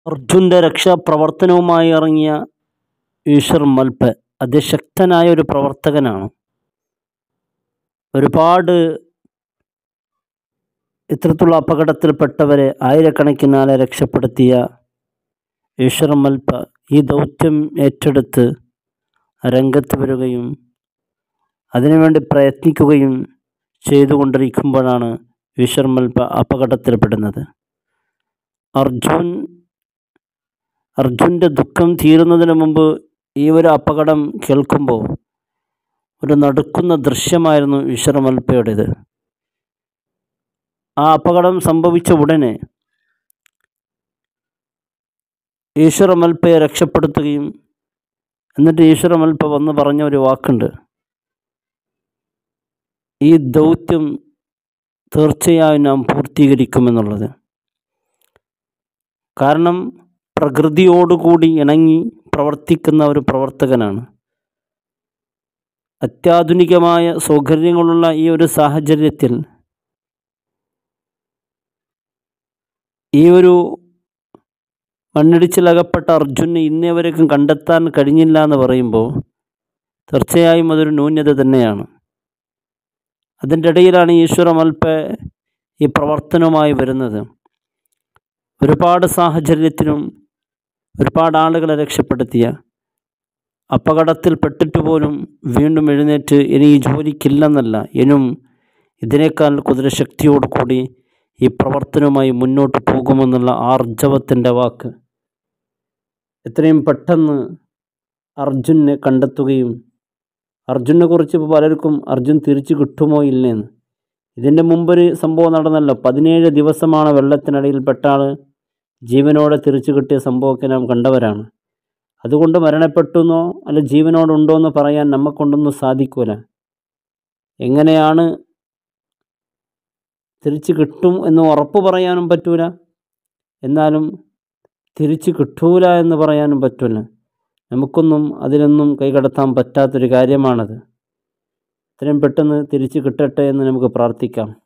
അർജുൻ്റെ രക്ഷാപ്രവർത്തനവുമായി ഇറങ്ങിയ ഈശ്വർ മൽപ് അതിശക്തനായ ഒരു പ്രവർത്തകനാണ് ഒരുപാട് ഇത്തരത്തിലുള്ള അപകടത്തിൽപ്പെട്ടവരെ ആയിരക്കണക്കിന് ആളെ രക്ഷപ്പെടുത്തിയ ഈശ്വർ മൽപ ഈ ദൗത്യം ഏറ്റെടുത്ത് രംഗത്ത് വരികയും അതിനുവേണ്ടി പ്രയത്നിക്കുകയും ചെയ്തുകൊണ്ടിരിക്കുമ്പോഴാണ് ഈശ്വർ മൽപ അപകടത്തിൽപ്പെടുന്നത് അർജുൻ അർജുൻ്റെ ദുഃഖം തീരുന്നതിന് മുമ്പ് ഈ ഒരു അപകടം കേൾക്കുമ്പോൾ ഒരു നടുക്കുന്ന ദൃശ്യമായിരുന്നു ഈശ്വര മൽപ്പയുടേത് ആ അപകടം സംഭവിച്ച ഉടനെ ഈശ്വര മൽപ്പയെ രക്ഷപ്പെടുത്തുകയും എന്നിട്ട് ഈശ്വര മൽപ്പ വന്ന് പറഞ്ഞ ഒരു വാക്കുണ്ട് ഈ ദൗത്യം തീർച്ചയായും നാം പൂർത്തീകരിക്കുമെന്നുള്ളത് കാരണം പ്രകൃതിയോടുകൂടി ഇണങ്ങി പ്രവർത്തിക്കുന്ന ഒരു പ്രവർത്തകനാണ് അത്യാധുനികമായ സൗകര്യങ്ങളുള്ള ഈ ഒരു സാഹചര്യത്തിൽ ഈ ഒരു മണ്ണിടിച്ചിലകപ്പെട്ട അർജുനെ ഇന്നേവരേക്കും കണ്ടെത്താൻ കഴിഞ്ഞില്ല എന്ന് പറയുമ്പോൾ തീർച്ചയായും അതൊരു ന്യൂനത തന്നെയാണ് അതിൻ്റെ ഇടയിലാണ് ഈശ്വര മൽപ്പ ഈ പ്രവർത്തനവുമായി വരുന്നത് ഒരുപാട് സാഹചര്യത്തിലും ഒരുപാട് ആളുകളെ രക്ഷപ്പെടുത്തിയ അപകടത്തിൽ പെട്ടിട്ട് പോലും വീണ്ടും എഴുന്നേറ്റ് ഇനി ഈ ജോലിക്കില്ലെന്നല്ല ഇനും ഇതിനേക്കാൾ കുതിരശക്തിയോട് കൂടി ഈ പ്രവർത്തനവുമായി മുന്നോട്ട് പോകുമെന്നുള്ള ആർജവത്തിൻ്റെ വാക്ക് എത്രയും പെട്ടെന്ന് അർജുനെ കണ്ടെത്തുകയും അർജുനെ കുറിച്ച് ഇപ്പോൾ പലർക്കും അർജുൻ തിരിച്ചു കിട്ടുമോ ഇല്ലേന്ന് ഇതിൻ്റെ മുമ്പൊരു സംഭവം നടന്നല്ലോ പതിനേഴ് ദിവസമാണ് വെള്ളത്തിനടിയിൽപ്പെട്ട ആൾ ജീവനോടെ തിരിച്ചു കിട്ടിയ സംഭവമൊക്കെ നാം കണ്ടവരാണ് അതുകൊണ്ട് മരണപ്പെട്ടുന്നോ അല്ല ജീവനോടുണ്ടോ എന്ന് പറയാൻ നമ്മക്കൊണ്ടൊന്നും സാധിക്കൂല എങ്ങനെയാണ് തിരിച്ചു കിട്ടും എന്ന് ഉറപ്പ് പറയാനും പറ്റൂല എന്നാലും തിരിച്ചു കിട്ടൂല എന്ന് പറയാനും പറ്റില്ല നമുക്കൊന്നും അതിനൊന്നും കൈകടത്താൻ പറ്റാത്തൊരു കാര്യമാണത് എത്രയും പെട്ടെന്ന് തിരിച്ചു കിട്ടട്ടെ എന്ന് നമുക്ക് പ്രാർത്ഥിക്കാം